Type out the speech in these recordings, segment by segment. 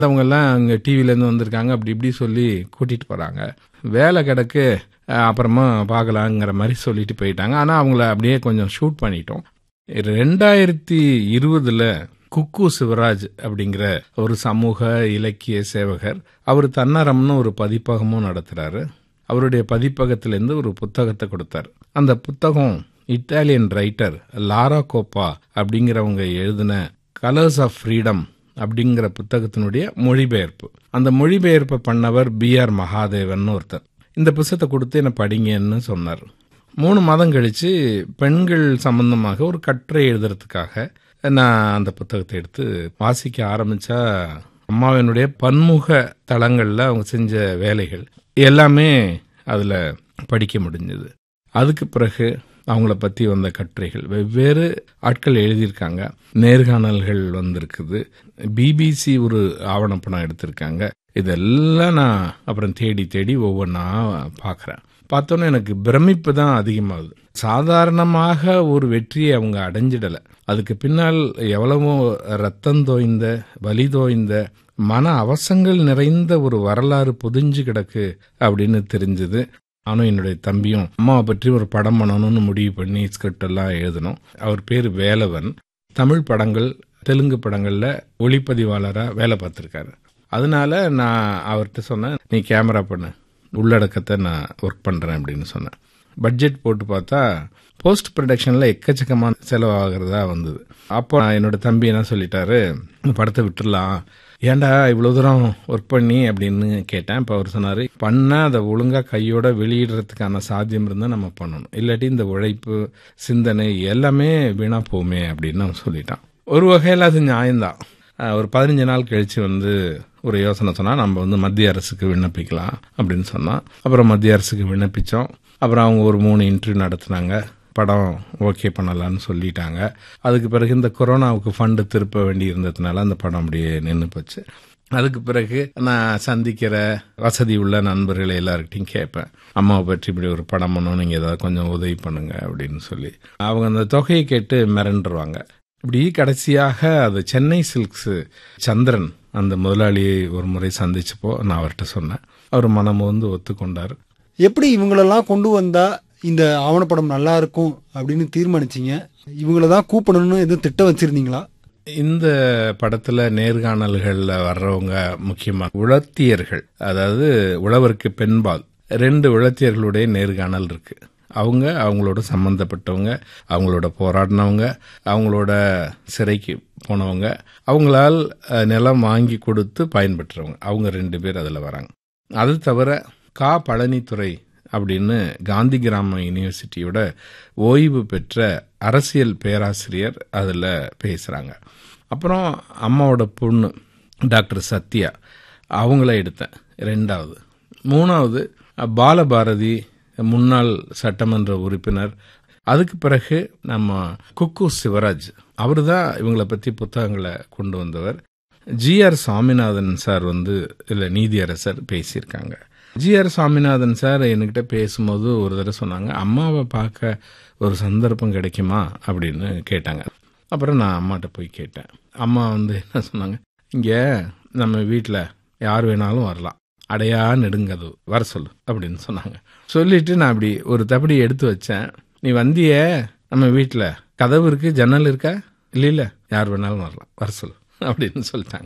அவங்க எல்லாம் அங்க டிவில இருந்து வந்திருக்காங்க அப்படி இப்படி சொல்லி கூட்டிட்டு போறாங்க வேலை கிடக்கு அஹ், அப்புறமா பார்க்கலாங்கிற மாதிரி சொல்லிட்டு போயிட்டாங்க ஆனா அவங்கள அப்படியே கொஞ்சம் ஷூட் பண்ணிட்டோம் ரெண்டாயிரத்தி இருபதுல குக்கு சிவராஜ் அப்படிங்கிற ஒரு சமூக இலக்கிய சேவகர் அவர் தன்னரம்னு ஒரு பதிப்பகமும் நடத்துறாரு அவருடைய பதிப்பகத்திலிருந்து ஒரு புத்தகத்தை கொடுத்தார் அந்த புத்தகம் இட்டாலியன் ரைட்டர் லாரா கோப்பா அப்படிங்கிறவங்க எழுதின கலர்ஸ் ஆஃப் ஃப்ரீடம் அப்படிங்கிற புத்தகத்தினுடைய மொழிபெயர்ப்பு அந்த மொழிபெயர்ப்பை பண்ணவர் பி ஆர் மகாதேவன் ஒருத்தர் இந்த புத்தகத்தை கொடுத்து என்ன படிங்கன்னு சொன்னார் மூணு மாதம் கழிச்சு பெண்கள் சம்பந்தமாக ஒரு கட்டுரை எழுதுறதுக்காக நான் அந்த புத்தகத்தை எடுத்து வாசிக்க ஆரம்பிச்சா அம்மாவினுடைய பன்முக தளங்கள்ல அவங்க செஞ்ச வேலைகள் எல்லாமே அதுல படிக்க முடிஞ்சது அதுக்கு பிறகு அவங்கள பத்தி வந்த கட்டுரைகள் வெவ்வேறு ஆட்கள் எழுதியிருக்காங்க நேர்காணல்கள் வந்திருக்குது பிபிசி ஒரு ஆவணப்படம் எடுத்திருக்காங்க இதெல்லாம் நான் அப்புறம் தேடி தேடி ஒவ்வொன்றா பார்க்குறேன் பார்த்தோன்னே எனக்கு பிரமிப்பு தான் அதிகமாகுது சாதாரணமாக ஒரு வெற்றியை அவங்க அடைஞ்சிடல அதுக்கு பின்னால் எவ்வளவோ ரத்தம் தோய்ந்த வலி தோய்ந்த மன அவசங்கள் நிறைந்த ஒரு வரலாறு புதிஞ்சு கிடக்கு அப்படின்னு தெரிஞ்சது நானும் என்னுடைய தம்பியும் அம்மாவை பற்றி ஒரு படம் பண்ணணும்னு முடிவு பண்ணி ஸ்கிரிப்ட் எல்லாம் எழுதணும் அவர் பேர் வேலவன் தமிழ் படங்கள் தெலுங்கு படங்கள்ல ஒளிப்பதிவாளரா வேலை பார்த்திருக்காரு அதனால நான் அவர்கிட்ட சொன்னேன் நீ கேமரா பண்ணு உள்ளடக்கத்தை நான் ஒர்க் பண்றேன் அப்படின்னு சொன்னேன் பட்ஜெட் போட்டு பார்த்தா போஸ்ட் ப்ரொடக்ஷன்ல எக்கச்சக்கமான செலவாகிறதா வந்தது அப்போ நான் என்னோட தம்பி என்ன சொல்லிட்டாரு இந்த படத்தை விட்டுடலாம் ஏன்டா இவ்வளவு தூரம் ஒர்க் பண்ணி அப்படின்னு கேட்டேன் இப்போ அவர் சொன்னாரு பண்ணா அதை ஒழுங்கா கையோட வெளியிடுறதுக்கான சாத்தியம் இருந்தா நம்ம பண்ணணும் இல்லாட்டி இந்த உழைப்பு சிந்தனை எல்லாமே வீணா போமே அப்படின்னு அவன் சொல்லிட்டான் ஒரு வகையில் அது நியாயம்தான் அஹ் ஒரு பதினஞ்சு நாள் கழிச்சு வந்து ஒரு யோசனை சொன்னா நம்ம வந்து மத்திய அரசுக்கு விண்ணப்பிக்கலாம் அப்படின்னு சொன்னான் அப்புறம் மத்திய அரசுக்கு விண்ணப்பிச்சோம் அப்புறம் அவங்க ஒரு மூணு இன்டர்வியூ நடத்துனாங்க படம் ஓகே பண்ணலாம்னு சொல்லிட்டாங்க அதுக்கு பிறகு இந்த கொரோனாவுக்கு ஃபண்டு திருப்ப வேண்டி இருந்ததுனால அந்த படம் அப்படியே நின்று போச்சு அதுக்கு பிறகு நான் சந்திக்கிற வசதி உள்ள நண்பர்களை எல்லார்கிட்டையும் கேட்பேன் அம்மாவை பற்றி இப்படி ஒரு படம் பண்ணணும் நீங்க ஏதாவது கொஞ்சம் உதவி பண்ணுங்க அப்படின்னு சொல்லி அவங்க அந்த தொகையை கேட்டு மிரண்டுருவாங்க இப்படி கடைசியாக அது சென்னை சில்க்ஸ் சந்திரன் அந்த முதலாளியை ஒரு முறை சந்திச்சப்போ நான் அவர்கிட்ட சொன்னேன் அவர் மனம் வந்து ஒத்துக்கொண்டார் எப்படி இவங்களெல்லாம் கொண்டு வந்தா இந்த ஆவணப்படம் நல்லா இருக்கும் அப்படின்னு தீர்மானிச்சீங்க இவங்கள தான் கூப்பிடணும்னு எதுவும் திட்டம் வச்சிருந்தீங்களா இந்த படத்துல நேர்காணல்கள்ல வர்றவங்க முக்கியமா உழத்தியர்கள் அதாவது உழவருக்கு பெண்பால் ரெண்டு உழத்தியர்களுடைய நேர்காணல் இருக்கு அவங்க அவங்களோட சம்பந்தப்பட்டவங்க அவங்களோட போராடினவங்க அவங்களோட சிறைக்கு போனவங்க அவங்களால் அஹ், நிலம் வாங்கி கொடுத்து பயன்பெற்றவங்க அவங்க ரெண்டு பேர் அதில் வராங்க அது தவிர கா பழனித்துறை அப்படின்னு காந்தி கிராம யூனிவர்சிட்டியோட ஓய்வு பெற்ற அரசியல் பேராசிரியர் அதில் பேசுகிறாங்க அப்புறம் அம்மாவோட பொண்ணு டாக்டர் சத்யா அவங்கள எடுத்தேன் ரெண்டாவது மூணாவது பாலபாரதி முன்னாள் சட்டமன்ற உறுப்பினர் அதுக்கு பிறகு நம்ம குக்கு சிவராஜ் அவர் தான் இவங்களை பற்றி புத்தகங்களை கொண்டு வந்தவர் ஜிஆர் சாமிநாதன் சார் வந்து இல்லை நீதியரசர் பேசியிருக்காங்க ஜிஆர் சாமிநாதன் சார் என்கிட்ட பேசும்போது ஒரு தடவை சொன்னாங்க அம்மாவை பார்க்க ஒரு சந்தர்ப்பம் கிடைக்குமா அப்படின்னு கேட்டாங்க அப்புறம் நான் அம்மாட்ட போய் கேட்டேன் அம்மா வந்து என்ன சொன்னாங்க இங்கே நம்ம வீட்டில் யார் வேணாலும் வரலாம் அடையா நெடுங்கது வர சொல்லு அப்படின்னு சொன்னாங்க சொல்லிட்டு நான் அப்படி ஒரு தப்படி எடுத்து வச்சேன் நீ வந்தியே நம்ம வீட்டில் கதவு இருக்கு ஜன்னல் இருக்கா இல்லை இல்லை யார் வேணாலும் வரலாம் வர சொல்லு அப்படின்னு சொல்லிட்டாங்க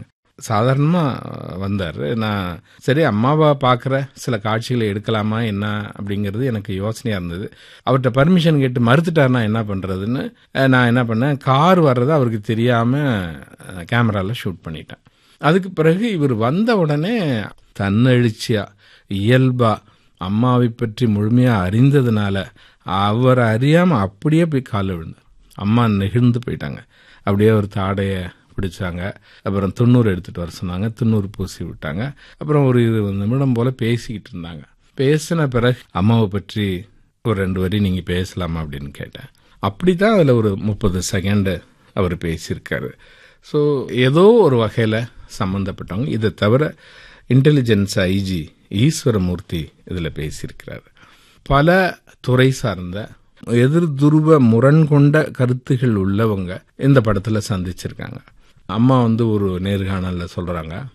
சாதாரணமாக வந்தார் நான் சரி அம்மாவை பார்க்குற சில காட்சிகளை எடுக்கலாமா என்ன அப்படிங்கிறது எனக்கு யோசனையாக இருந்தது அவர்கிட்ட பர்மிஷன் கேட்டு மறுத்துட்டாருனா என்ன பண்ணுறதுன்னு நான் என்ன பண்ணேன் கார் வர்றது அவருக்கு தெரியாமல் கேமராவில் ஷூட் பண்ணிட்டேன் அதுக்கு பிறகு இவர் வந்த உடனே தன்னெழுச்சியா இயல்பா அம்மாவை பற்றி முழுமையா அறிந்ததுனால அவரை அறியாம அப்படியே போய் கால விழுந்தார் அம்மா நெகிழ்ந்து போயிட்டாங்க அப்படியே ஒரு தாடைய பிடிச்சாங்க அப்புறம் துண்ணூறு எடுத்துட்டு வர சொன்னாங்க துண்ணூறு பூசி விட்டாங்க அப்புறம் ஒரு இருபது நிமிடம் போல பேசிக்கிட்டு இருந்தாங்க பேசின பிறகு அம்மாவை பற்றி ஒரு ரெண்டு வரி நீங்க பேசலாமா அப்படின்னு கேட்டேன் அப்படிதான் அதுல ஒரு முப்பது செகண்ட் அவர் பேசியிருக்காரு ஸோ ஏதோ ஒரு வகையில் சம்மந்தப்பட்டவங்க இதை தவிர இன்டெலிஜென்ஸ் ஐஜி ஈஸ்வரமூர்த்தி இதில் பேசியிருக்கிறார் பல துறை சார்ந்த எதிர் துருவ முரண் கொண்ட கருத்துகள் உள்ளவங்க இந்த படத்தில் சந்திச்சிருக்காங்க அம்மா வந்து ஒரு நேர்காணலில் சொல்கிறாங்க